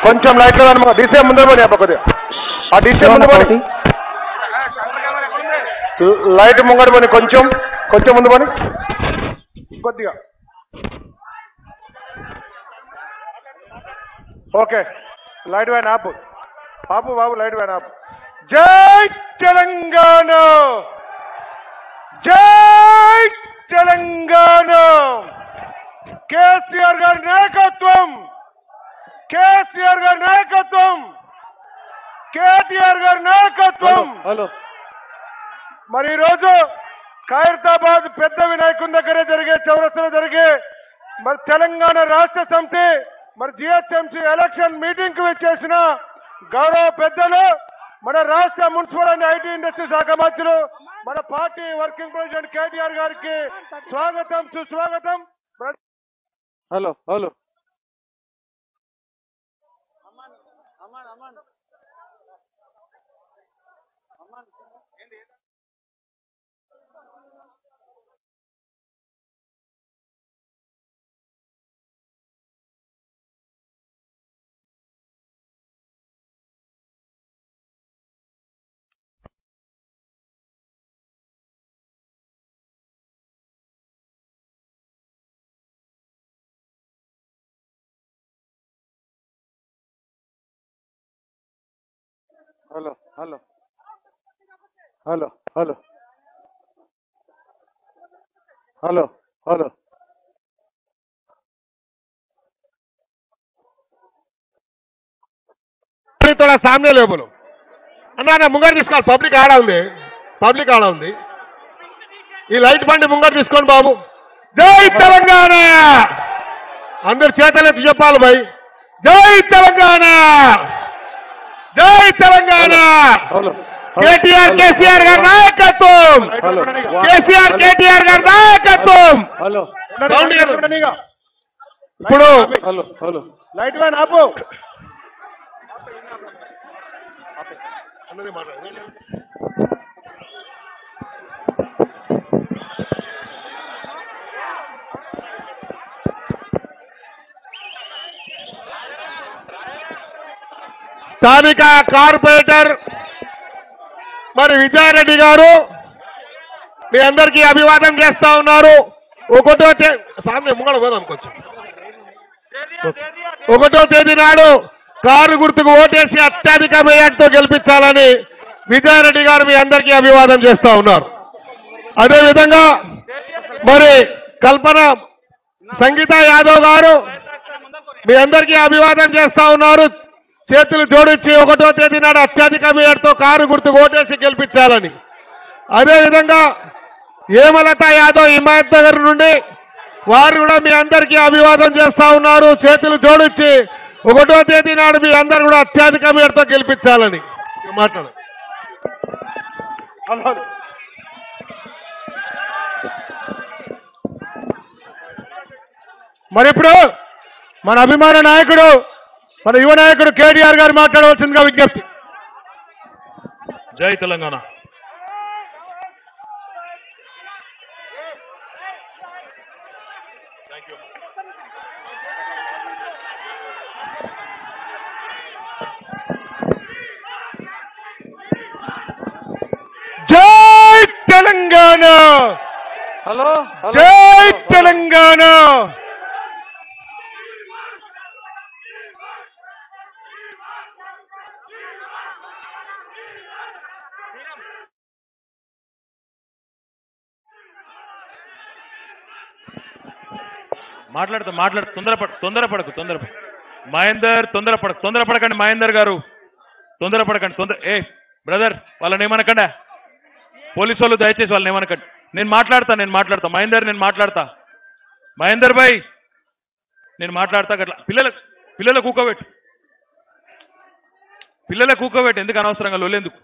కొంచెం లైట్లో అనమాట డీసీ ముందర పోనీ అబ్బా కొద్దిగా ఆ డీసీ ముందు పోనీ లైట్ ముంగడ పోనీ కొంచెం కొంచెం ముందు పోనీ కొద్దిగా ఓకే లైట్ వ్యాన్ ఆపు ఆపు బాబు లైట్ వ్యాన్ ఆపు జై తెలంగాణ జై తెలంగాణ కేసీఆర్ గారి నాయకత్వం కేసీఆర్ గారి నాయకత్వం కేటీఆర్ గారి నాయకత్వం హలో మరి ఈరోజు ఖైరతాబాద్ పెద్ద వినాయకుని దగ్గర జరిగే చౌరస్తలో జరిగే మరి తెలంగాణ రాష్ట్ర సమితి మరి జిహెచ్ఎంసీ ఎలక్షన్ మీటింగ్ కు వచ్చేసిన గౌరవ పెద్దలు మన రాష్ట్ర మున్సిపల్ అండ్ ఐటీ ఇండస్ట్రీ శాఖ మంత్రులు మన పార్టీ వర్కింగ్ ప్రెసిడెంట్ కేటీఆర్ గారికి స్వాగతం సుస్వాగతం hello hello hello hello hello hello hello hello थोड़ा सामने ले बोलो అన్నా నా ముంగర తీసుకోవాలి పబ్లిక్ ఆడ ఉంది పబ్లిక్ ఆడ ఉంది ఈ లైట్ బండి ముంగర తీసుకోండి బాబు జై తెలంగాణ అందరు చేతలెత్తి చెప్పాలి భయ్ జై తెలంగాణ జై తెలంగాణ హలో కేటీఆర్ కేసీఆర్ గారి నాయకత్వం హలో కేసీఆర్ కేటీఆర్ గారి నాయకత్వం హలో సౌండ్ ఇవ్వండి. ఇప్పుడు హలో హలో లైట్ మ్యాన్ ఆపు స్థానిక కార్పొరేటర్ మరి విజయారెడ్డి గారు మీ అందరికీ అభివాదం చేస్తా ఉన్నారు ఒకటో తే- సామె ముంగళ పోదాం కొంచెం ఒకటో తేదీ నాడు కారు గుర్తుకు ఓటేసి అత్యధిక మెజార్టీతో గెలిపించాలని విజయారెడ్డి గారు మీ అందరికీ అభివాదం చేస్తా ఉన్నారు అదేవిధంగా మరి కల్పన సంగీత యాదవ్ గారు మీ అందరికీ అభివాదం చేస్తా ఉన్నారు చేతులు జోడించి ఒకటో తేదీ నాడు అత్యధిక మేయర్తో కారు గుర్తుకు ఓటేసి గెలిపించాలని అదేవిధంగా హేమలత యాదవ్ హిమాయత్ నగర్ నుండి వారు కూడా మీ అందరికీ అభివాదం చేస్తా ఉన్నారు చేతులు జోడించి ఒకటో తేదీ నాడు మీ అందరు కూడా అత్యధిక మేరతో గెలిపించాలని మాట్లాడు మరి ఇప్పుడు మన అభిమాన నాయకుడు మన యువ నాయకుడు కేటీఆర్ గారు మాట్లాడవలసిందిగా విజ్ఞప్తి జై తెలంగాణ జై తెలంగాణ హలో హలో జై తెలంగాణ మాట్లాడుతూ మాట్లాడు తొందరపడ తొందరపడకు తొందరపడ మహేందర్ తొందరపడకు తొందరపడకండి మహేందర్ గారు తొందరపడకండి తొందర ఏ బ్రదర్ వాళ్ళని ఏమనకండా పోలీసు వాళ్ళు దయచేసి వాళ్ళని ఏమనకండి నేను మాట్లాడతా నేను మాట్లాడతా మహేందర్ నేను మాట్లాడతా మహేందర్ భాయ్ నేను మాట్లాడతా గట్లా పిల్లల పిల్లల కూకోబెట్టు పిల్లల కూకోబెట్టు ఎందుకు అనవసరంగా లొల్లేందుకు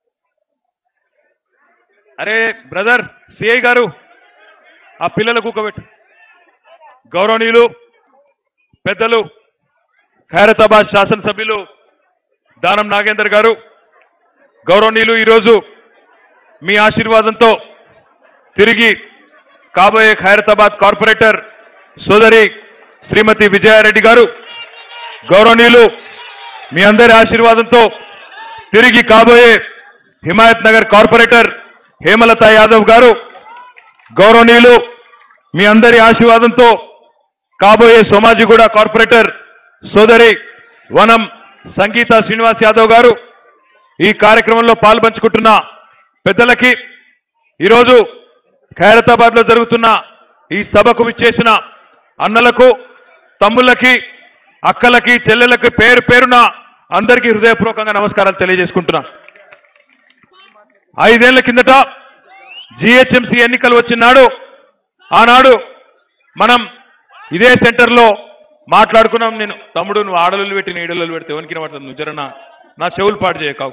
అరే బ్రదర్ సిఐ గారు ఆ పిల్లల కూకోబెట్టు గౌరవనీయులు పెద్దలు ఖైరతాబాద్ శాసనసభ్యులు దానం నాగేందర్ గారు గౌరవనీయులు ఈరోజు మీ ఆశీర్వాదంతో తిరిగి కాబోయే ఖైరతాబాద్ కార్పొరేటర్ సోదరి శ్రీమతి విజయారెడ్డి గారు గౌరవనీయులు మీ అందరి ఆశీర్వాదంతో తిరిగి కాబోయే హిమాయత్ నగర్ కార్పొరేటర్ హేమలత యాదవ్ గారు గౌరవనీయులు మీ అందరి ఆశీర్వాదంతో కాబోయే సోమాజిగూడ కార్పొరేటర్ సోదరి వనం సంగీత శ్రీనివాస్ యాదవ్ గారు ఈ కార్యక్రమంలో పాల్పంచుకుంటున్న పెద్దలకి ఈరోజు ఖైరతాబాద్ లో జరుగుతున్న ఈ సభకు విచ్చేసిన అన్నలకు తమ్ముళ్ళకి అక్కలకి చెల్లెలకి పేరు పేరున అందరికీ హృదయపూర్వకంగా నమస్కారాలు తెలియజేసుకుంటున్నా ఐదేళ్ల కిందట జిహెచ్ఎంసీ ఎన్నికలు వచ్చినాడు ఆనాడు మనం ఇదే సెంటర్లో మాట్లాడుకున్నాం నేను తమ్ముడు నువ్వు ఆడలు పెట్టి ఈడలు పెడితే వణికిన పడుతుంది నువ్వు జర నా- నా చెవులు పాడు చేయకావు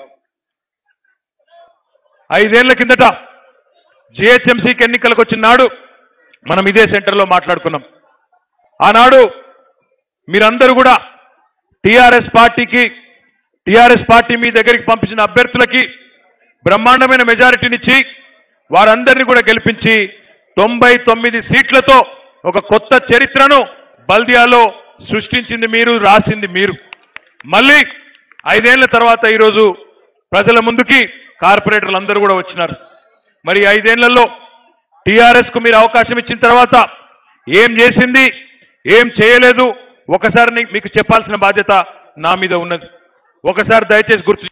ఐదేళ్ల కిందట జిహెచ్ఎంసీకి ఎన్నికలకు వచ్చినాడు మనం ఇదే సెంటర్లో మాట్లాడుకున్నాం ఆనాడు మీరందరూ కూడా టిఆర్ఎస్ పార్టీకి టిఆర్ఎస్ పార్టీ మీ దగ్గరికి పంపించిన అభ్యర్థులకి బ్రహ్మాండమైన మెజారిటీనిచ్చి వారందరినీ కూడా గెలిపించి తొంభై తొమ్మిది సీట్లతో ఒక కొత్త చరిత్రను బల్దియాలో సృష్టించింది మీరు రాసింది మీరు మళ్ళీ ఐదేళ్ల తర్వాత ఈరోజు ప్రజల ముందుకి కార్పొరేటర్లు అందరూ కూడా వచ్చినారు మరి ఈ ఐదేళ్లలో టిఆర్ఎస్ కు మీరు అవకాశం ఇచ్చిన తర్వాత ఏం చేసింది ఏం చేయలేదు ఒకసారి నీ- మీకు చెప్పాల్సిన బాధ్యత నా మీద ఉన్నది ఒకసారి దయచేసి గుర్తు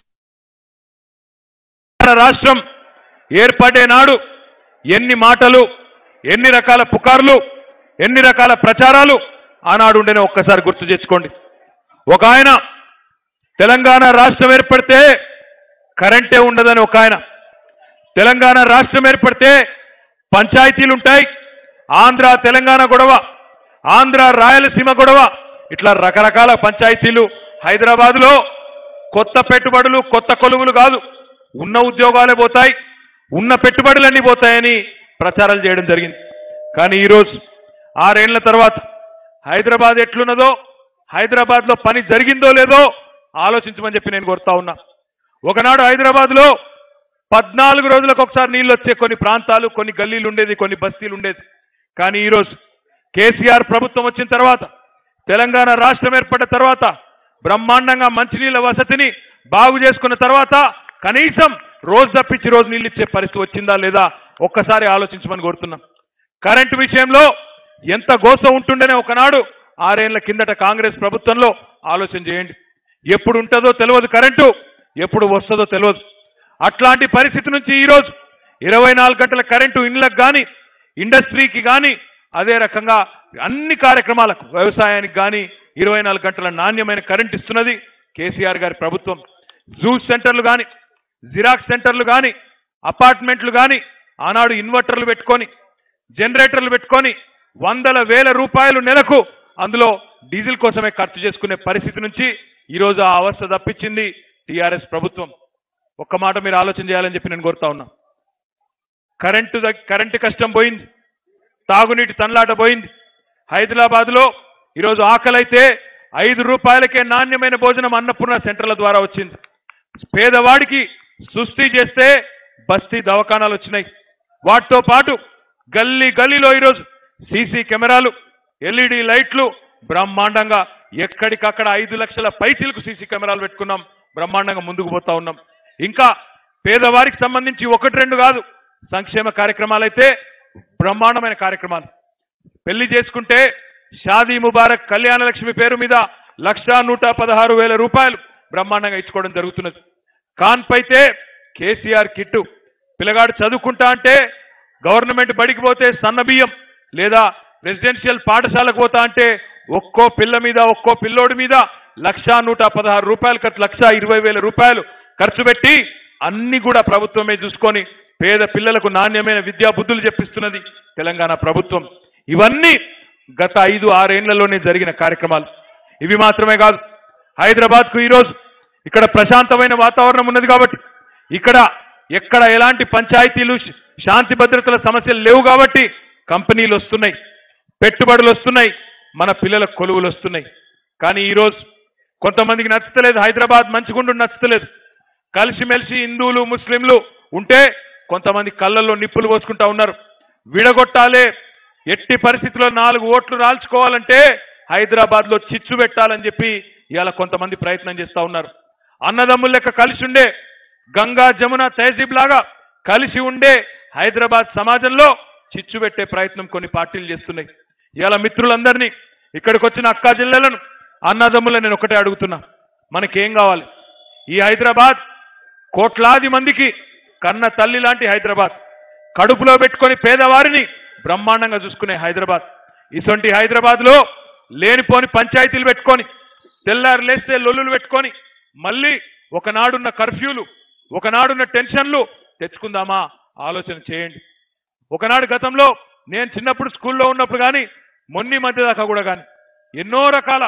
తెలంగాణ రాష్ట్రం ఏర్పడే నాడు ఎన్ని మాటలు ఎన్ని రకాల పుకార్లు ఎన్ని రకాల ప్రచారాలు ఆనాడు ఉండేనే ఒక్కసారి గుర్తు తెచ్చుకోండి ఒక ఆయన తెలంగాణ రాష్ట్రం ఏర్పడితే కరెంటే ఉండదని ఒక ఆయన తెలంగాణ రాష్ట్రం ఏర్పడితే పంచాయతీలు ఉంటాయి ఆంధ్ర తెలంగాణ గొడవ ఆంధ్ర రాయలసీమ గొడవ ఇట్లా రకరకాల పంచాయతీలు హైదరాబాద్ లో కొత్త పెట్టుబడులు కొత్త కొలువులు కాదు ఉన్న ఉద్యోగాలే పోతాయి ఉన్న పెట్టుబడులన్నీ పోతాయని ప్రచారాలు చేయడం జరిగింది కానీ ఈరోజు ఆరేళ్ల తర్వాత హైదరాబాద్ ఎట్లున్నదో హైదరాబాద్ లో పని జరిగిందో లేదో ఆలోచించమని చెప్పి నేను కోరుతా ఉన్నా ఒకనాడు హైదరాబాద్ లో పద్నాలుగు రోజులకు ఒకసారి నీళ్ళు వచ్చే కొన్ని ప్రాంతాలు కొన్ని గల్లీలు ఉండేది కొన్ని బస్తీలు ఉండేది కానీ ఈరోజు కేసీఆర్ ప్రభుత్వం వచ్చిన తర్వాత తెలంగాణ రాష్ట్రం ఏర్పడిన తర్వాత బ్రహ్మాండంగా మంచినీళ్ళ వసతిని బాగు చేసుకున్న తర్వాత కనీసం రోజు తప్పించి రోజు నీళ్ళు ఇచ్చే పరిస్థితి వచ్చిందా లేదా ఒక్కసారి ఆలోచించమని కోరుతున్నాం కరెంటు విషయంలో ఎంత గోస ఉంటుండేనే ఒకనాడు ఆరేళ్ల కిందట కాంగ్రెస్ ప్రభుత్వంలో ఆలోచన చేయండి ఎప్పుడు ఉంటుందో తెలియదు కరెంటు ఎప్పుడు వస్తుందో తెలియదు అట్లాంటి పరిస్థితి నుంచి ఈరోజు ఇరవై నాలుగు గంటల కరెంటు ఇండ్లకు కానీ ఇండస్ట్రీకి కానీ అదే రకంగా అన్ని కార్యక్రమాలకు వ్యవసాయానికి కానీ ఇరవై నాలుగు గంటల నాణ్యమైన కరెంట్ ఇస్తున్నది కేసీఆర్ గారి ప్రభుత్వం జూ సెంటర్లు కానీ జిరాక్స్ సెంటర్లు కానీ అపార్ట్మెంట్లు కానీ ఆనాడు ఇన్వర్టర్లు పెట్టుకొని జనరేటర్లు పెట్టుకొని వందల వేల రూపాయలు నెలకు అందులో డీజిల్ కోసమే ఖర్చు చేసుకునే పరిస్థితి నుంచి ఈరోజు ఆ అవస్థ తప్పించింది టీఆర్ఎస్ ప్రభుత్వం ఒక్క మాట మీరు ఆలోచన చేయాలని చెప్పి నేను కోరుతా ఉన్నా కరెంటు దగ్- కరెంటు కష్టం పోయింది తాగునీటి తన్లాట పోయింది హైదరాబాద్ లో ఈరోజు ఆకలైతే ఐదు రూపాయలకే నాణ్యమైన భోజనం అన్నపూర్ణ సెంటర్ల ద్వారా వచ్చింది పేదవాడికి సుస్థి చేస్తే బస్తీ దవాఖానాలు వచ్చినాయి వాటితో పాటు గల్లీ గల్లీలో ఈరోజు సీసీ కెమెరాలు ఎల్ఈడి లైట్లు బ్రహ్మాండంగా ఎక్కడికక్కడ ఐదు లక్షల పైసలకు సీసీ కెమెరాలు పెట్టుకున్నాం బ్రహ్మాండంగా ముందుకు పోతా ఉన్నాం ఇంకా పేదవారికి సంబంధించి ఒకటి రెండు కాదు సంక్షేమ కార్యక్రమాలైతే బ్రహ్మాండమైన కార్యక్రమాలు పెళ్లి చేసుకుంటే షాదీ ముబారక్ కళ్యాణ లక్ష్మి పేరు మీద లక్షా నూట పదహారు వేల రూపాయలు బ్రహ్మాండంగా ఇచ్చుకోవడం జరుగుతున్నది కాన్పైతే కేసీఆర్ కిట్టు పిల్లగాడు చదువుకుంటా అంటే గవర్నమెంట్ బడికి పోతే సన్న బియ్యం లేదా రెసిడెన్షియల్ పాఠశాలకు పోతా అంటే ఒక్కో పిల్ల మీద ఒక్కో పిల్లోడి మీద లక్షా నూట పదహారు రూపాయలు ఖర్చు లక్ష ఇరవై వేల రూపాయలు ఖర్చు పెట్టి అన్ని కూడా ప్రభుత్వమే చూసుకొని పేద పిల్లలకు నాణ్యమైన విద్యా బుద్ధులు చెప్పిస్తున్నది తెలంగాణ ప్రభుత్వం ఇవన్నీ గత ఐదు ఆరేళ్లలోనే జరిగిన కార్యక్రమాలు ఇవి మాత్రమే కాదు హైదరాబాద్ కు ఈరోజు ఇక్కడ ప్రశాంతమైన వాతావరణం ఉన్నది కాబట్టి ఇక్కడ ఎక్కడ ఎలాంటి పంచాయతీలు శ- శాంతి భద్రతల సమస్యలు లేవు కాబట్టి కంపెనీలు వస్తున్నాయి పెట్టుబడులు వస్తున్నాయి మన పిల్లల కొలువులు వస్తున్నాయి కానీ ఈరోజు కొంతమందికి నచ్చతలేదు హైదరాబాద్ మంచిగుండు నచ్చతలేదు కలిసిమెలిసి హిందువులు ముస్లింలు ఉంటే కొంతమంది కళ్ళల్లో నిప్పులు పోసుకుంటా ఉన్నారు విడగొట్టాలే ఎట్టి పరిస్థితుల్లో నాలుగు ఓట్లు రాల్చుకోవాలంటే హైదరాబాద్ లో చిచ్చు పెట్టాలని చెప్పి ఇవాళ కొంతమంది ప్రయత్నం చేస్తా ఉన్నారు అన్నదమ్ముల లెక్క కలిసి ఉండే గంగా జమున తహజీబ్ లాగా కలిసి ఉండే హైదరాబాద్ సమాజంలో చిచ్చు పెట్టే ప్రయత్నం కొన్ని పార్టీలు చేస్తున్నాయి ఇవాళ మిత్రులందరినీ ఇక్కడికి వచ్చిన అక్కా జిల్లాలను అన్నదమ్ములను నేను ఒకటే అడుగుతున్నా మనకేం కావాలి ఈ హైదరాబాద్ కోట్లాది మందికి కన్న తల్లి లాంటి హైదరాబాద్ కడుపులో పెట్టుకొని పేదవారిని బ్రహ్మాండంగా చూసుకునే హైదరాబాద్ ఇటువంటి హైదరాబాద్ లో లేనిపోని పంచాయతీలు పెట్టుకొని తెల్లారు లేస్తే లొల్లులు పెట్టుకొని మళ్ళీ ఒకనాడున్న కర్ఫ్యూలు ఒకనాడున్న టెన్షన్లు తెచ్చుకుందామా ఆలోచన చేయండి ఒకనాడు గతంలో నేను చిన్నప్పుడు స్కూల్లో ఉన్నప్పుడు కానీ మొన్ని మధ్య దాకా కూడా కానీ ఎన్నో రకాల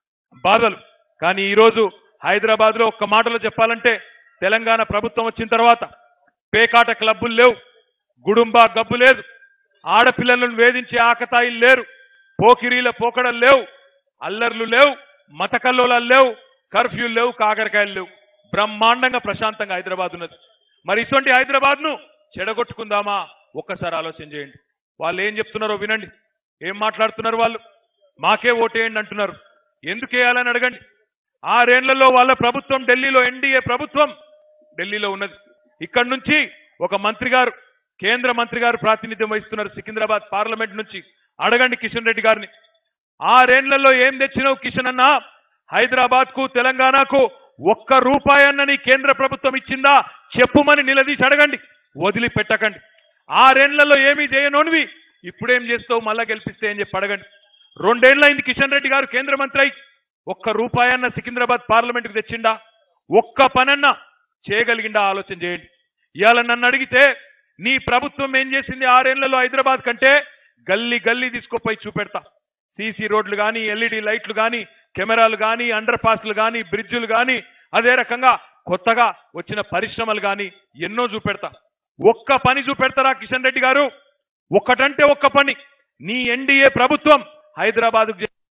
బాధలు కానీ ఈరోజు హైదరాబాద్లో ఒక్క మాటలో చెప్పాలంటే తెలంగాణ ప్రభుత్వం వచ్చిన తర్వాత పేకాట క్లబ్బులు లేవు గుడుంబా గబ్బు లేదు ఆడపిల్లలను వేధించే ఆకతాయిలు లేరు పోకిరీల పోకడలు లేవు అల్లర్లు లేవు మతకల్లోలాలు లేవు కర్ఫ్యూలు లేవు కాకరకాయలు లేవు బ్రహ్మాండంగా ప్రశాంతంగా హైదరాబాద్ ఉన్నది మరి ఇటువంటి హైదరాబాద్ ను చెడగొట్టుకుందామా ఒక్కసారి ఆలోచన చేయండి వాళ్ళు ఏం చెప్తున్నారో వినండి ఏం మాట్లాడుతున్నారు వాళ్ళు మాకే ఓటేయండి అంటున్నారు ఎందుకు వేయాలని అడగండి ఆరేళ్లలో వాళ్ళ ప్రభుత్వం ఢిల్లీలో ఎన్డీఏ ప్రభుత్వం ఢిల్లీలో ఉన్నది ఇక్కడి నుంచి ఒక మంత్రి గారు కేంద్ర మంత్రి గారు ప్రాతినిధ్యం వహిస్తున్నారు సికింద్రాబాద్ పార్లమెంట్ నుంచి అడగండి కిషన్ రెడ్డి గారిని ఆరేళ్లలో ఏం తెచ్చినావు కిషన్ అన్న హైదరాబాద్ కు తెలంగాణకు ఒక్క రూపాయన్న నీ కేంద్ర ప్రభుత్వం ఇచ్చిందా చెప్పుమని నిలదీసి అడగండి వదిలిపెట్టకండి ఆరేళ్లలో ఏమీ చేయనోనివి ఇప్పుడేం చేస్తావు మళ్ళా గెలిపిస్తే అని చెప్పి అడగండి రెండేళ్లైంది కిషన్ రెడ్డి గారు కేంద్ర మంత్రి అయి ఒక్క రూపాయన్న సికింద్రాబాద్ పార్లమెంట్కి తెచ్చిండా ఒక్క పనన్నా చేయగలిగిండా ఆలోచన చేయండి ఇవాళ నన్ను అడిగితే నీ ప్రభుత్వం ఏం చేసింది ఆరేళ్లలో హైదరాబాద్ కంటే గల్లీ గల్లీ తీసుకుపోయి చూపెడతా సీసీ రోడ్లు కానీ ఎల్ఈడి లైట్లు కానీ కెమెరాలు కానీ అండర్ పాస్లు కానీ బ్రిడ్జులు కానీ అదే రకంగా కొత్తగా వచ్చిన పరిశ్రమలు కానీ ఎన్నో చూపెడతా ఒక్క పని చూపెడతారా కిషన్ రెడ్డి గారు ఒక్కటంటే ఒక్క పని నీ ఎన్డీఏ ప్రభుత్వం హైదరాబాద్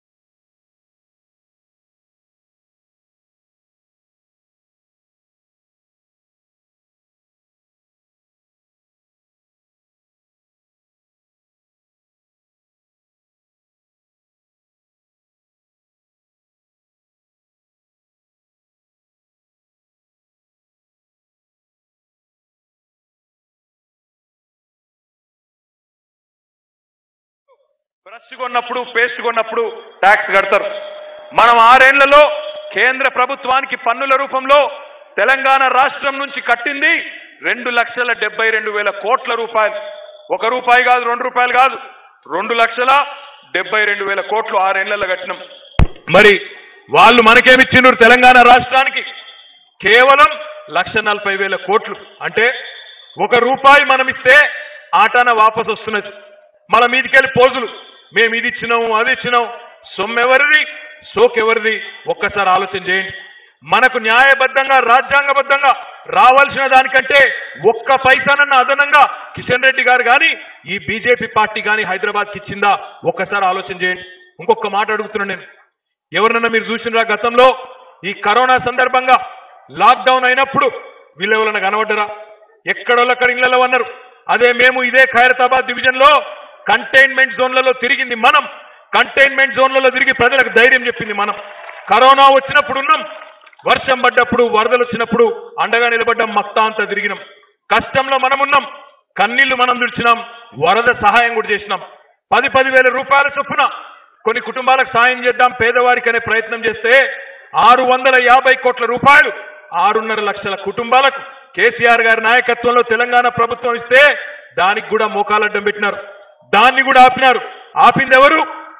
బ్రష్ కొన్నప్పుడు పేస్ట్ కొన్నప్పుడు ట్యాక్స్ కడతారు మనం ఆరేళ్లలో కేంద్ర ప్రభుత్వానికి పన్నుల రూపంలో తెలంగాణ రాష్ట్రం నుంచి కట్టింది రెండు లక్షల డెబ్బై రెండు వేల కోట్ల రూపాయలు ఒక రూపాయి కాదు రెండు రూపాయలు కాదు రెండు లక్షల డెబ్బై రెండు వేల కోట్లు ఆరేళ్లలో కట్టినాం మరి వాళ్ళు మనకేమిచ్చినారు తెలంగాణ రాష్ట్రానికి కేవలం లక్ష నలభై వేల కోట్లు అంటే ఒక రూపాయి మనం ఇస్తే ఆటాన వాపసు వస్తున్నది మన మీదికెళ్ళి పోజులు మేము ఇది ఇచ్చినాము అది ఇచ్చినాం సొమ్మెవరిది సోకెవరిది ఒక్కసారి ఆలోచన చేయండి మనకు న్యాయబద్ధంగా రాజ్యాంగబద్ధంగా రావాల్సిన దానికంటే ఒక్క పైసానన్న అదనంగా కిషన్ రెడ్డి గారు కానీ ఈ బీజేపీ పార్టీ కానీ హైదరాబాద్కి ఇచ్చిందా ఒక్కసారి ఆలోచన చేయండి ఇంకొక మాట అడుగుతున్నా నేను ఎవరినన్నా మీరు చూసినరా గతంలో ఈ కరోనా సందర్భంగా లాక్డౌన్ అయినప్పుడు వీళ్ళు ఎవరన్నా కనబడ్డరా ఎక్కడోళ్ళక్కడ ఇళ్లలో అన్నారు అదే మేము ఇదే ఖైరతాబాద్ డివిజన్ లో కంటైన్మెంట్ జోన్లలో తిరిగింది మనం కంటైన్మెంట్ జోన్లలో తిరిగి ప్రజలకు ధైర్యం చెప్పింది మనం కరోనా వచ్చినప్పుడు ఉన్నాం వర్షం పడ్డప్పుడు వరదలు వచ్చినప్పుడు అండగా నిలబడ్డం మక్తా అంతా తిరిగినాం కష్టంలో మనం ఉన్నాం కన్నీళ్లు మనం తుడిచినాం వరద సహాయం కూడా చేసినాం పది పది వేల రూపాయల చొప్పున కొన్ని కుటుంబాలకు సాయం చేద్దాం పేదవారికి అనే ప్రయత్నం చేస్తే ఆరు వందల యాభై కోట్ల రూపాయలు ఆరున్నర లక్షల కుటుంబాలకు కేసీఆర్ గారి నాయకత్వంలో తెలంగాణ ప్రభుత్వం ఇస్తే దానికి కూడా మోకాలడ్డం పెట్టినారు దాన్ని కూడా ఆపినారు ఆపింది ఎవరు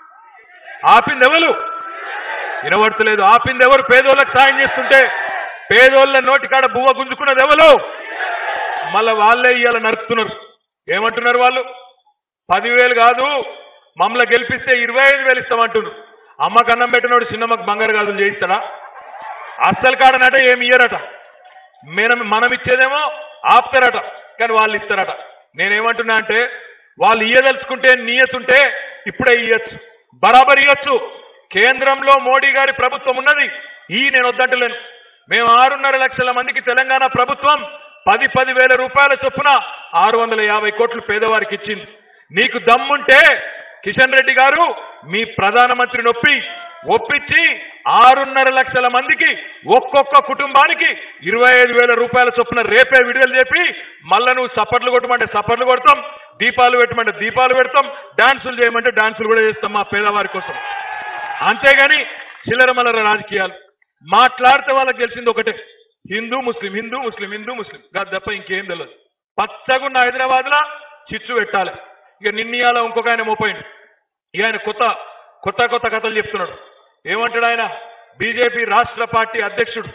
ఆపింది ఎవరు వినబడతలేదు ఆపింది ఎవరు పేదోళ్ళకి సాయం చేస్తుంటే పేదోళ్ళ నోటికాడ బువ్వ గుంజుకున్నది ఎవరు మళ్ళా వాళ్ళే ఇవాళ నరుకుతున్నారు ఏమంటున్నారు వాళ్ళు పదివేలు కాదు మమ్మల్ని గెలిపిస్తే ఇరవై ఐదు వేలు ఇస్తామంటున్నారు అమ్మకు అన్నం పెట్టినోడు చిన్నమ్మకు బంగారు గాజులు చేయిస్తాడా అస్సలు కాడనట ఏమి ఇయ్యరట మనం మనం ఇచ్చేదేమో ఆపుతారట కానీ వాళ్ళు ఇస్తారట నేనేమంటున్నా అంటే వాళ్ళు ఇయ్యదలుచుకుంటే నియతుంటే ఇప్పుడే ఇయ్యొచ్చు బరాబర్ ఇయ్యొచ్చు కేంద్రంలో మోడీ గారి ప్రభుత్వం ఉన్నది ఈ నేను వద్దంటలేను మేము ఆరున్నర లక్షల మందికి తెలంగాణ ప్రభుత్వం పది పది వేల రూపాయల చొప్పున ఆరు వందల యాభై కోట్లు పేదవారికి ఇచ్చింది నీకు దమ్ముంటే కిషన్ రెడ్డి గారు మీ ప్రధానమంత్రి నొప్పి ఒప్పించి ఆరున్నర లక్షల మందికి ఒక్కొక్క కుటుంబానికి ఇరవై ఐదు వేల రూపాయల చొప్పున రేపే విడుదల చెప్పి మళ్ళా నువ్వు సప్పట్లు కొట్టమంటే సప్పట్లు కొడతాం దీపాలు పెట్టమంటే దీపాలు పెడతాం డాన్సులు చేయమంటే డాన్సులు కూడా చేస్తాం మా పేదవారి కోసం అంతేగాని చిల్లర మల్లర రాజకీయాలు మాట్లాడితే వాళ్ళకి తెలిసింది ఒకటే హిందూ ముస్లిం హిందూ ముస్లిం హిందూ ముస్లిం కాదు తప్ప ఇంకేం తెలియదు పచ్చగున్న హైదరాబాద్ లా చిచ్చు పెట్టాలి ఇక నిన్నయాల ఇంకొక ఆయన మోపోయింది ఇక ఆయన కొత్త కొత్త కొత్త కథలు చెప్తున్నాడు ఏమంటాడు ఆయన బీజేపీ రాష్ట్ర పార్టీ అధ్యక్షుడు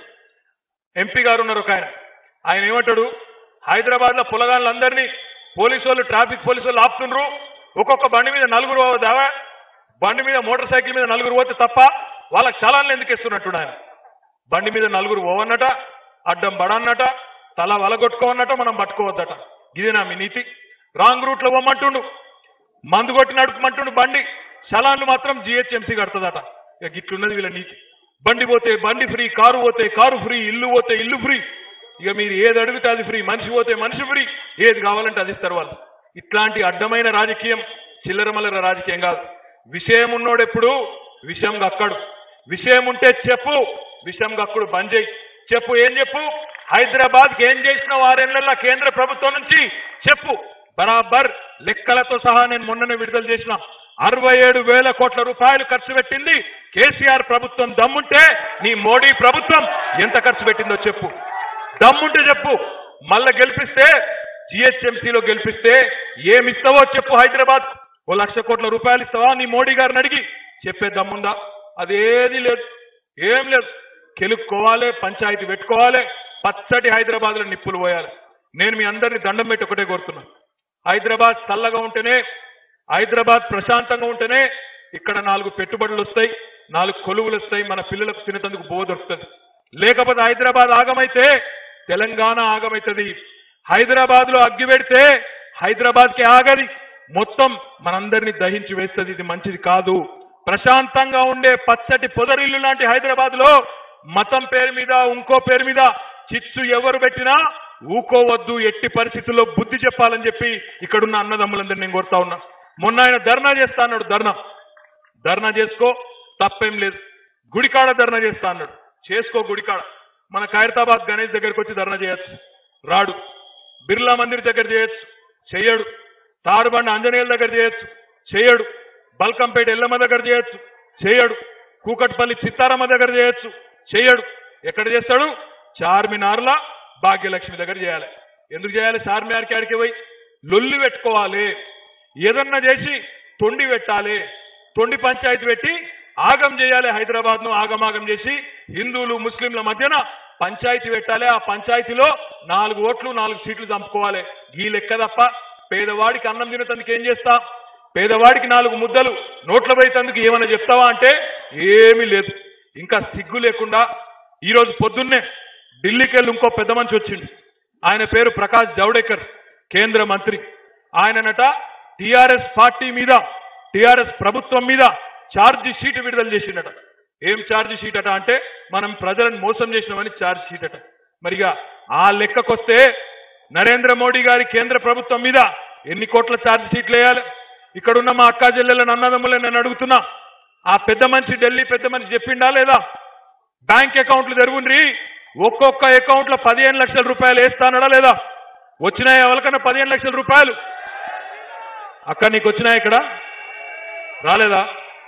ఎంపీ గారు ఉన్నారు ఒక ఆయన ఆయన ఏమంటాడు హైదరాబాద్ లో పొలగాళ్ళందరినీ పోలీసు వాళ్ళు ట్రాఫిక్ పోలీసు వాళ్ళు ఆపుతుండ్రు ఒక్కొక్క బండి మీద నలుగురు దావా బండి మీద మోటార్ సైకిల్ మీద నలుగురు పోతే తప్ప వాళ్ళకి చలాన్లు ఎందుకు ఇస్తున్నట్టు ఆయన బండి మీద నలుగురు పోవన్నట అడ్డం బడన్నట తల వలగొట్టుకోవన్నట మనం పట్టుకోవద్దట ఇదేనా మీ నీతి రాంగ్ రూట్ లో పోమంటుండు మందు కొట్టి నడుపుమంటుండు బండి చలాన్లు మాత్రం జిహెచ్ఎంసీ కడుతుందట ఇక గిట్లున్నది వీళ్ళ నీతి బండి పోతే బండి ఫ్రీ కారు పోతే కారు ఫ్రీ ఇల్లు పోతే ఇల్లు ఫ్రీ ఇక మీరు ఏది అడిగితే అది ఫ్రీ మనిషి పోతే మనిషి ఫ్రీ ఏది కావాలంటే అది ఇస్తారు వాళ్ళు ఇట్లాంటి అడ్డమైన రాజకీయం చిల్లరమల్లర రాజకీయం కాదు విషయం ఉన్నోడెప్పుడు విషయం గక్కడు విషయం ఉంటే చెప్పు విషయం గక్కుడు బంద్ చేయి చెప్పు ఏం చెప్పు హైదరాబాద్ కి ఏం చేసిన వారెళ్ళ కేంద్ర ప్రభుత్వం నుంచి చెప్పు బరాబర్ లెక్కలతో సహా నేను మొన్ననే విడుదల చేసిన అరవై ఏడు వేల కోట్ల రూపాయలు ఖర్చు పెట్టింది కేసీఆర్ ప్రభుత్వం దమ్ముంటే నీ మోడీ ప్రభుత్వం ఎంత ఖర్చు పెట్టిందో చెప్పు దమ్ముంటే చెప్పు మళ్ళా గెలిపిస్తే జిహెచ్ఎంసీలో గెలిపిస్తే ఏమిస్తావో చెప్పు హైదరాబాద్ ఓ లక్ష కోట్ల రూపాయలు ఇస్తావా నీ మోడీ గారిని అడిగి చెప్పే దమ్ముందా అదేది లేదు ఏం లేదు కెలుక్కోవాలి పంచాయతీ పెట్టుకోవాలి పచ్చటి హైదరాబాద్ లో నిప్పులు పోయాలి నేను మీ అందరినీ దండం పెట్టి ఒకటే కోరుతున్నా హైదరాబాద్ చల్లగా ఉంటేనే హైదరాబాద్ ప్రశాంతంగా ఉంటేనే ఇక్కడ నాలుగు పెట్టుబడులు వస్తాయి నాలుగు కొలువులు వస్తాయి మన పిల్లలకు తినేందుకు బో దొరుకుతుంది లేకపోతే హైదరాబాద్ ఆగమైతే తెలంగాణ ఆగమైతుంది హైదరాబాద్ లో అగ్గి పెడితే హైదరాబాద్ కి ఆగది మొత్తం మనందరినీ దహించి వేస్తుంది ఇది మంచిది కాదు ప్రశాంతంగా ఉండే పచ్చటి పొదరిల్లు లాంటి హైదరాబాద్ లో మతం పేరు మీద ఇంకో పేరు మీద చిచ్చు ఎవరు పెట్టినా ఊకోవద్దు ఎట్టి పరిస్థితుల్లో బుద్ధి చెప్పాలని చెప్పి ఇక్కడున్న అన్నదమ్ములందరినీ నేను కోరుతా ఉన్నా మొన్న ఆయన ధర్నా చేస్తా అన్నాడు ధర్నా ధర్నా చేసుకో తప్పేం లేదు గుడికాడ ధర్నా చేస్తా అన్నాడు చేసుకో గుడికాడ మన ఖైరతాబాద్ గణేష్ దగ్గరికి వచ్చి ధర్నా చేయొచ్చు రాడు బిర్లా మందిర్ దగ్గర చేయొచ్చు చెయ్యడు తాడుబండ ఆంజనేయుల దగ్గర చేయొచ్చు చేయడు బల్కంపేట ఎల్లమ్మ దగ్గర చేయొచ్చు చేయడు కూకట్పల్లి చిత్తారమ్మ దగ్గర చేయొచ్చు చేయడు ఎక్కడ చేస్తాడు చార్మినార్ల భాగ్యలక్ష్మి దగ్గర చేయాలి ఎందుకు చేయాలి చార్మినార్కి ఆడికి పోయి లొల్లి పెట్టుకోవాలి ఏదన్నా చేసి తొండి పెట్టాలి తొండి పంచాయతీ పెట్టి ఆగం చేయాలి హైదరాబాద్ ను ఆగమాగం చేసి హిందువులు ముస్లింల మధ్యన పంచాయతీ పెట్టాలి ఆ పంచాయతీలో నాలుగు ఓట్లు నాలుగు సీట్లు చంపుకోవాలి ఈ లెక్క తప్ప పేదవాడికి అన్నం తినేందుకు ఏం చేస్తా పేదవాడికి నాలుగు ముద్దలు నోట్ల పోయేందుకు ఏమైనా చెప్తావా అంటే ఏమీ లేదు ఇంకా సిగ్గు లేకుండా ఈ రోజు పొద్దున్నే ఢిల్లీకి వెళ్ళి ఇంకో పెద్ద మనిషి వచ్చింది ఆయన పేరు ప్రకాష్ జవడేకర్ కేంద్ర మంత్రి ఆయననట టిఆర్ఎస్ పార్టీ మీద టిఆర్ఎస్ ప్రభుత్వం మీద ఛార్జ్ షీట్ విడుదల చేసిండట ఏం ఛార్జ్ షీట్ అట అంటే మనం ప్రజలను మోసం చేసినామని ఛార్జ్ షీట్ అట మరిగా ఆ లెక్కకొస్తే నరేంద్ర మోడీ గారి కేంద్ర ప్రభుత్వం మీద ఎన్ని కోట్ల ఛార్జ్ షీట్లు వేయాలి ఇక్కడున్న మా అక్కా చెల్లెలను అన్నదమ్ములను నేను అడుగుతున్నా ఆ పెద్ద మనిషి ఢిల్లీ పెద్ద మనిషి చెప్పిండా లేదా బ్యాంక్ అకౌంట్లు తెరుగుండ్రి ఒక్కొక్క అకౌంట్ లో పదిహేను లక్షల రూపాయలు వేస్తానడా లేదా వచ్చినాయి ఎవరికన్నా పదిహేను లక్షల రూపాయలు అక్క నీకు వచ్చినాయి ఇక్కడ రాలేదా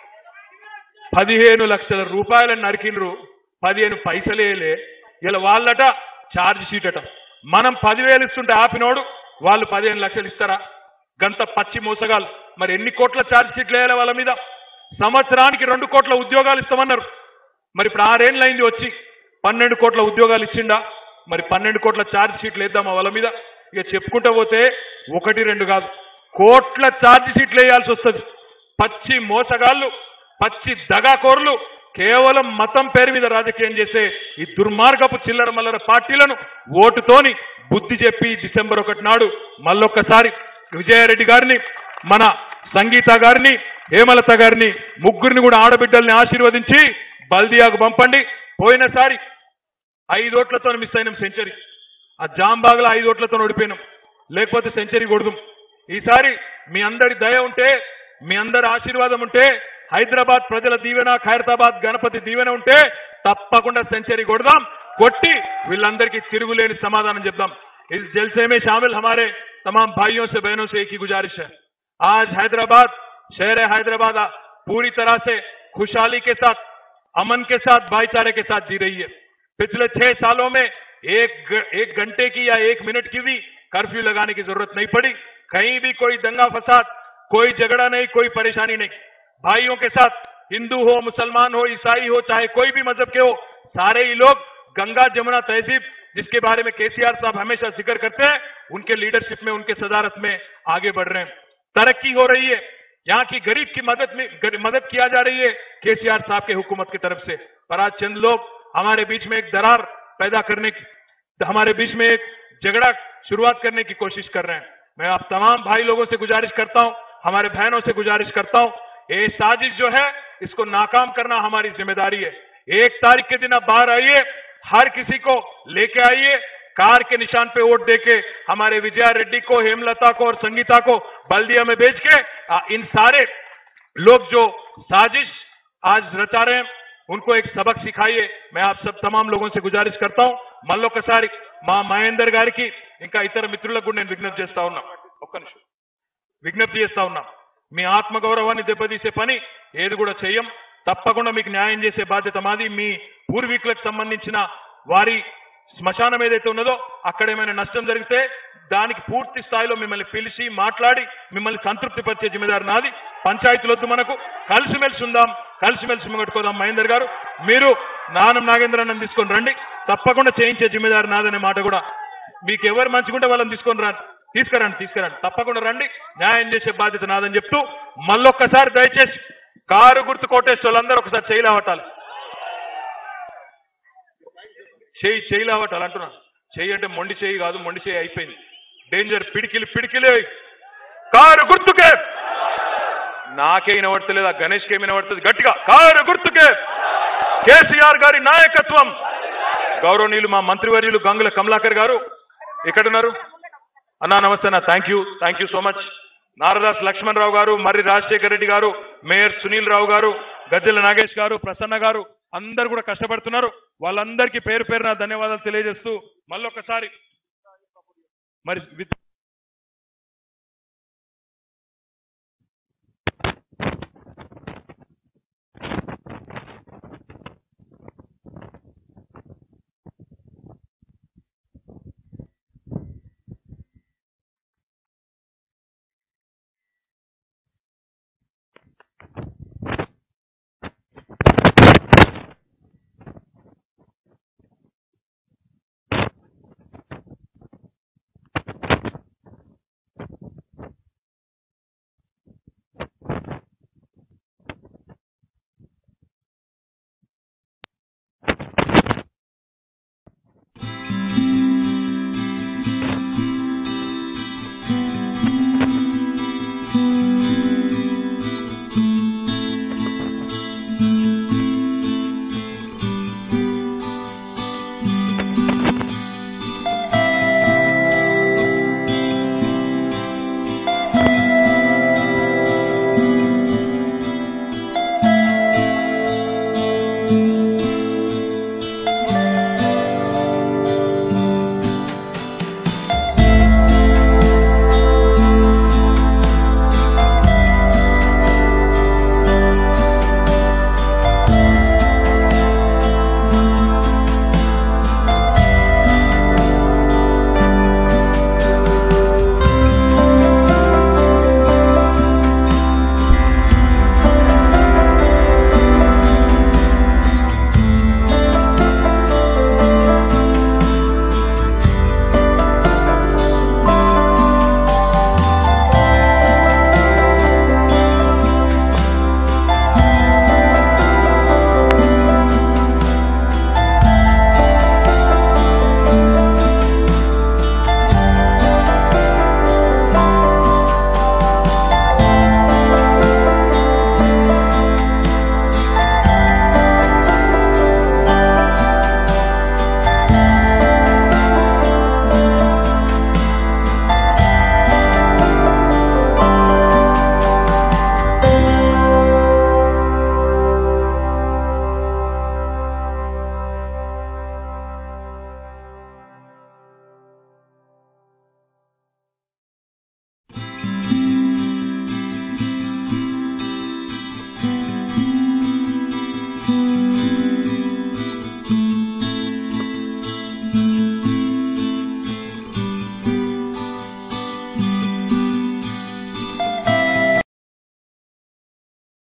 పదిహేను లక్షల రూపాయలను నరికిండ్రు పదిహేను పైసలేలే ఇలా వాళ్ళట ఛార్జ్ షీట్ అట మనం పదివేలు ఇస్తుంటే ఆపినోడు వాళ్ళు పదిహేను లక్షలు ఇస్తారా గంత పచ్చి మోసగాలు మరి ఎన్ని కోట్ల ఛార్జ్ షీట్లు వేయాలి వాళ్ళ మీద సంవత్సరానికి రెండు కోట్ల ఉద్యోగాలు ఇస్తామన్నారు మరి ఇప్పుడు ఆరేళ్ళు అయింది వచ్చి పన్నెండు కోట్ల ఉద్యోగాలు ఇచ్చిండా మరి పన్నెండు కోట్ల ఛార్జ్ షీట్లు వేద్దామా వాళ్ళ మీద ఇక చెప్పుకుంటూ పోతే ఒకటి రెండు కాదు కోట్ల ఛార్జ్ షీట్లు వేయాల్సి వస్తుంది పచ్చి మోసగాళ్ళు పచ్చి దగాకోరులు కేవలం మతం పేరు మీద రాజకీయం చేసే ఈ దుర్మార్గపు చిల్లర మల్లర పార్టీలను ఓటుతోని బుద్ధి చెప్పి డిసెంబర్ ఒకటి నాడు మళ్ళొక్కసారి విజయారెడ్డి గారిని మన సంగీత గారిని హేమలత గారిని ముగ్గురిని కూడా ఆడబిడ్డల్ని ఆశీర్వదించి బల్దియాకు పంపండి పోయినసారి ఐదోట్లతో మిస్ అయినాం సెంచరీ ఆ జాంబాగ్లో ఐదోట్లతో ఓడిపోయినాం లేకపోతే సెంచరీ కొడదాం ఈసారి మీ అందరి దయ ఉంటే మీ అందరి ఆశీర్వాదం ఉంటే హైదరాబాద్ ప్రజల దీవెన ఖైరతాబాద్ గణపతి దీవెన ఉంటే తప్పకుండా సెంచరీ కొడదాం కొట్టి వీళ్ళందరికీ తిరుగులేని సమాధానం చెప్దాం इस जलसे में शामिल हमारे तमाम भाइयों से बहनों से एक ही गुजारिश है आज हैदराबाद शहर हैदराबाद पूरी तरह से खुशहाली के साथ अमन के साथ भाईचारे के साथ जी रही है पिछले छह सालों में एक ग- एक घंटे की या एक मिनट की भी कर्फ्यू लगाने की जरूरत नहीं पड़ी कहीं भी कोई दंगा फसाद कोई झगड़ा नहीं कोई परेशानी नहीं भाइयों के साथ हिंदू हो मुसलमान हो ईसाई हो चाहे कोई भी मजहब के हो सारे ही लोग गंगा जमुना तहजीब जिसके बारे में केसीआर साहब हमेशा जिक्र करते हैं उनके लीडरशिप में उनके सदारत में आगे बढ़ रहे हैं तरक्की हो रही है यहाँ की गरीब की मदद में गर- मदद किया जा रही है केसीआर साहब के हुकूमत की तरफ से पर आज चंद लोग हमारे बीच में एक दरार पैदा करने की हमारे बीच में एक झगड़ा शुरुआत करने की कोशिश कर रहे हैं मैं आप तमाम भाई लोगों से गुजारिश करता हूं हमारे बहनों से गुजारिश करता हूं ये साजिश जो है इसको नाकाम करना हमारी जिम्मेदारी है एक तारीख के दिन आप बाहर आइए हर किसी को लेके आइए कार के निशान पे वोट देके हमारे विजया रेड्डी को हेमलता को और संगीता को बल्दिया में भेज के आ, इन सारे लोग जो साजिश आज रचा रहे हैं उनको एक सबक सिखाइए मैं आप सब तमाम लोगों से गुजारिश करता हूं మళ్ళొకసారి మా మహేందర్ గారికి ఇంకా ఇతర మిత్రులకు కూడా నేను విజ్ఞప్తి చేస్తా ఉన్నా ఒక్క నిమిషం విజ్ఞప్తి చేస్తా ఉన్నా మీ ఆత్మగౌరవాన్ని దెబ్బతీసే పని ఏది కూడా చేయం తప్పకుండా మీకు న్యాయం చేసే బాధ్యత మాది మీ పూర్వీకులకు సంబంధించిన వారి శ్మశానం ఏదైతే ఉన్నదో అక్కడ ఏమైనా నష్టం జరిగితే దానికి పూర్తి స్థాయిలో మిమ్మల్ని పిలిచి మాట్లాడి మిమ్మల్ని సంతృప్తి పరిచే జిమ్మేదారు నాది పంచాయతీలు వద్దు మనకు కలిసిమెలిసి ఉందాం కలిసిమెలిసి ముంగట్టుకోదాం మహేందర్ గారు మీరు నానం నాగేంద్రన్నని తీసుకొని రండి తప్పకుండా చేయించే జిమ్మేదారు నాదనే మాట కూడా మీకు ఎవరు మంచిగుంటే వాళ్ళని తీసుకొని రండి తీసుకురండి తీసుకురండి తప్పకుండా రండి న్యాయం చేసే బాధ్యత నాదని చెప్తూ మళ్ళొక్కసారి దయచేసి కారు గుర్తు కొట్టేసి వాళ్ళందరూ ఒకసారి చేయలేవటాలి చేయి చేయలేవటాలి అంటున్నా చెయ్యి అంటే మొండి చేయి కాదు మొండి చేయి అయిపోయింది డేంజర్ పిడికిలి పిడికిలి కారు గుర్తుకే నాకే వినబడతలేదు ఆ గణేష్కి ఏమి వినబడుతుంది గట్టిగా కారు గుర్తుకే కేసీఆర్ గారి నాయకత్వం గౌరవనీయులు మా మంత్రివర్యులు గంగుల కమలాకర్ గారు ఎక్కడున్నారు అన్నా నమస్తే అన్న thank you thank you so much Narada Lakshman Rao garu Marri Rajasekhara Reddy గారు మేయర్ సునీల్ రావు గారు గజ్జల నాగేష్ గారు ప్రసన్న గారు అందరు కూడా కష్టపడుతున్నారు వాళ్ళందరికీ పేరు పేరున ధన్యవాదాలు తెలియజేస్తూ మళ్ళొకసారి మరి విత్